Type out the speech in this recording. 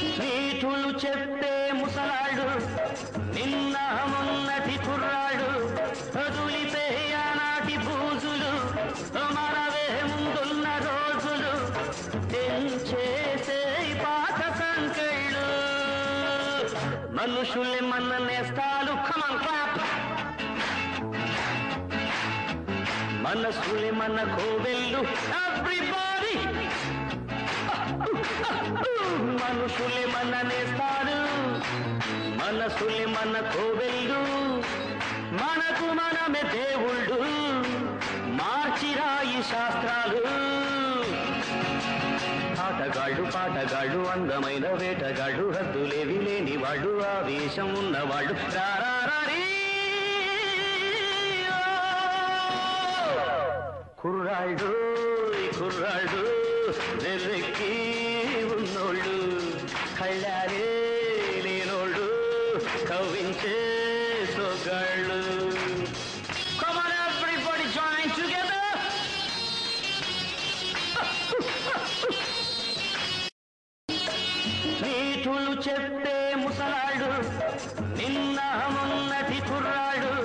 నీతులు చెప్పే ముసలాడు నిన్న మొన్నటి కుర్రాడు వదిలితే ఆనాటి బూజులు మనవే ముందున్న రోజులు తెంచేసే పాత సంకెళ్ళు మనుషులే మన నేస్తాలు కమన్ క్లాప్ మనసులే మన కోవెళ్ళు ఎవ్రీబాడీ మనుషులే మన నేస్తాడు మనసులే మన కోవెళ్ళు మనకు మనమే దేవుళ్ళు మార్చిరాయి శాస్త్రాలు ఆటగాళ్ళు పాటగాళ్ళు అందమైన వేటగాళ్ళు హద్దులేవి లేని వాళ్ళు ఆవేశం ఉన్నవాళ్ళు రారారీ కుర్రాళ్ళు ఈ కుర్రాళ్ళు వెర్రెక్కి ఉన్నోళ్ళు కళ్ళారే లేనోళ్ళు కవ్వించే సొగాళ్ళు Come on everybody join together నీతులు చెప్పే ముసలాడు నిన్న మొన్నటి కుర్రాడు